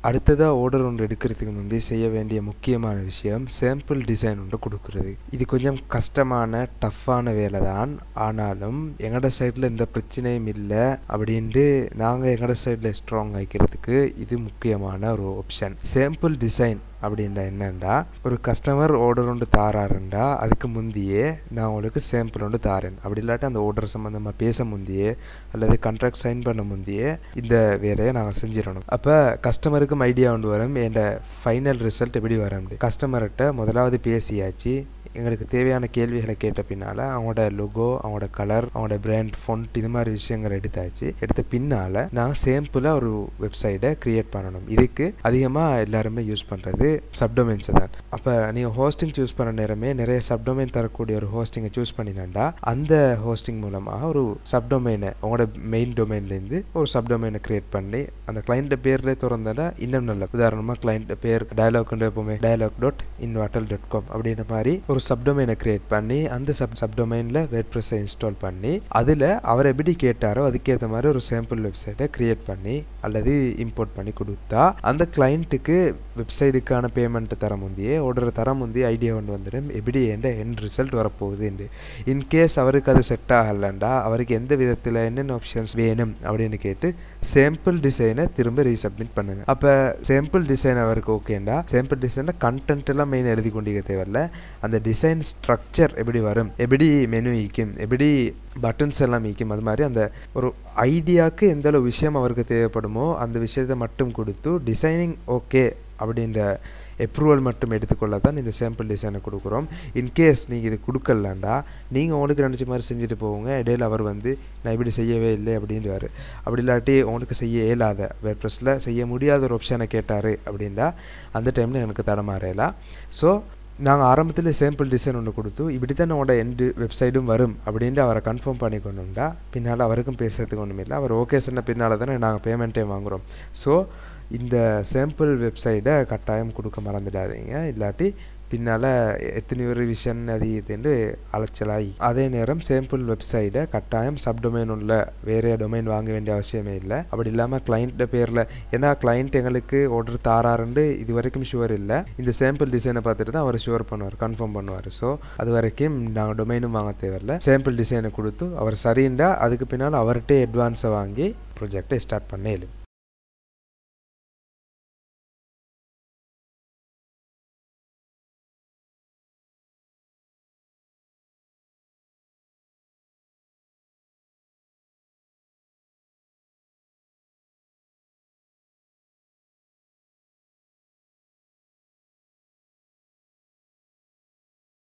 அடுத்ததாக ஆர்டர் ஒன்று எடுக்கிறதுக்கு முந்தைய செய்ய வேண்டிய முக்கியமான விஷயம் சாம்பிள் டிசைன் ஒன்று கொடுக்குறது இது கொஞ்சம் கஷ்டமான டஃப்பான வேலை தான் ஆனாலும் எங்களோட சைடில் எந்த பிரச்சனையும் இல்லை அப்படின்ட்டு நாங்கள் எங்களோட சைடில் ஸ்ட்ராங் ஆகிக்கிறதுக்கு இது முக்கியமான ஒரு ஆப்ஷன் சாம்பிள் டிசைன் அப்படின்னா என்னண்டா ஒரு கஸ்டமர் ஆர்டர் ஒன்று தாராருண்டா அதுக்கு முந்தையே நான் உங்களுக்கு சாம்பிள் ஒன்று தாரேன் அப்படி இல்லாட்டி அந்த ஆர்டர் சம்மந்தமாக பேச முந்தையே அல்லது கான்ட்ராக்ட் சைன் பண்ண முந்தையே இந்த வேலையை நாங்கள் செஞ்சிடணும் அப்போ கஸ்டமருக்கும் ஐடியா கொண்டு வரும் என் ஃபைனல் ரிசல்ட் எப்படி வரும் கஸ்டமர்கிட்ட முதலாவது பேசியாச்சு எங்களுக்கு தேவையான கேள்விகளை கேட்ட பின்னால் அவங்களோட லொகோ அவங்களோட கலர் அவங்களோட பிராண்ட் ஃபொண்ட் இது மாதிரி விஷயங்கள் எடுத்தாச்சு எடுத்த பின்னால் நான் சேம்பிளாக ஒரு வெப்சைட்டை க்ரியேட் பண்ணணும் இதுக்கு அதிகமாக எல்லாருமே யூஸ் பண்ணுறது சப்டொமைன்ஸை தான் அப்போ நீங்கள் ஹோஸ்டிங் சூஸ் பண்ண நேரமே நிறைய சப்டொமைன் தரக்கூடிய ஒரு ஹோஸ்டிங்கை சூஸ் பண்ணினாண்டா அந்த ஹோஸ்டிங் மூலமாக ஒரு சப்டொமைனை உங்களோட மெயின் டொமைன்லேருந்து ஒரு சப்டொமைனை க்ரியேட் பண்ணி அந்த கிளைண்ட்டை பேர்லேயே திறந்தால இன்னும் நல்ல உதாரணமாக கிளைண்ட் பேர் டயலாக் எப்போவுமே டயலாக் டாட் இன்வாட்டல் டாட் காம் அப்படின்ற மாதிரி ஒரு சப்டொமைனை கிரியேட் பண்ணி அந்த சப் சப்டொமைனில் வேட் ப்ரெஸ்ஸை இன்ஸ்டால் பண்ணி அதில் அவர் எப்படி கேட்டாரோ அதுக்கேற்ற மாதிரி ஒரு சாம்பிள் வெப்சைட்டை கிரியேட் பண்ணி அல்லது இம்போர்ட் பண்ணி கொடுத்தா அந்த கிளைண்ட்டுக்கு வெப்சைட்டுக்கான பேமெண்ட்டை தர முந்தையே ஆர்டரை தர முந்தைய ஐடியா கொண்டு வந்துடும் எப்படி எந்த என் ரிசல்ட் வரப்போகுதுன்னு இன்கேஸ் அவருக்கு அது செட் ஆகலண்டா அவருக்கு எந்த விதத்தில் என்னென்ன ஆப்ஷன்ஸ் வேணும் அப்படின்னு கேட்டு சாம்பிள் டிசைனை திரும்ப ரீசப்மிட் பண்ணுங்க அப்போ சாம்பிள் டிசைன் அவருக்கு ஓகேண்டா சாம்பிள் டிசைனில் கண்டென்ட் எல்லாம் மெயின் எழுதி கொண்டிருக்க தேவையில்ல அந்த டிசைன் ஸ்ட்ரக்சர் எப்படி வரும் எப்படி மெனு ஈக்கும் எப்படி பட்டன்ஸ் எல்லாம் ஈக்கும் அது மாதிரி அந்த ஒரு ஐடியாவுக்கு எந்த அளவு விஷயம் அவருக்கு தேவைப்படுமோ அந்த விஷயத்தை மட்டும் கொடுத்து டிசைனிங் ஓகே அப்படின்ற அப்ரூவல் மட்டும் எடுத்துக்கொள்ள தான் இந்த சாம்பிள் டிசைனை கொடுக்குறோம் இன்கேஸ் நீங்கள் இது கொடுக்கலாண்டா நீங்கள் உங்களுக்கு நினச்ச மாதிரி செஞ்சுட்டு போவோங்க இடையில அவர் வந்து நான் இப்படி செய்யவே இல்லை அப்படின்றாரு அப்படி இல்லாட்டி உங்களுக்கு செய்ய இயலாத வேர்ப்ரெஸில் செய்ய முடியாத ஒரு ஆப்ஷனை கேட்டார் அப்படின்னா அந்த டைமில் எனக்கு தடமாறையலாம் ஸோ நாங்கள் ஆரம்பத்தில் சாம்பிள் டிசைன் ஒன்று கொடுத்து இப்படி தான் உங்களோட எண்டு வெப்சைட்டும் வரும் அப்படின்ட்டு அவரை கன்ஃபார்ம் பண்ணிக்கணும்டா பின்னால் அவருக்கும் பேசுறதுக்கு ஒன்றும் இல்லை அவர் ஓகே சொன்ன பின்னால் தானே நாங்கள் பேமெண்ட்டே வாங்குகிறோம் ஸோ இந்த சாம்பிள் வெப்சைட்டை கட்டாயம் கொடுக்க மறந்துடாதீங்க இல்லாட்டி பின்னால் எத்தனையோ ரிவிஷன் அது இதுன்னு அலைச்சலாகி அதே நேரம் சாம்பிள் வெப்சைட்டை கட்டாயம் சப்டொமைன் உள்ள வேறு டொமைன் வாங்க வேண்டிய அவசியமே இல்லை அப்படி இல்லாமல் கிளைண்ட் பேரில் ஏன்னா கிளைண்ட் எங்களுக்கு ஆர்டர் தாராருன்னு இது வரைக்கும் ஷுவர் இல்லை இந்த சாம்பிள் டிசைனை பார்த்துட்டு தான் அவர் ஷுவர் பண்ணுவார் கன்ஃபார்ம் பண்ணுவார் ஸோ அது வரைக்கும் நாங்கள் டொமைனும் வாங்க தேவையில்ல சாம்பிள் டிசைனை கொடுத்து அவர் சரிண்டா அதுக்கு பின்னால் அவர்கிட்ட அட்வான்ஸை வாங்கி ப்ரொஜெக்டை ஸ்டார்ட் பண்ண இயலும்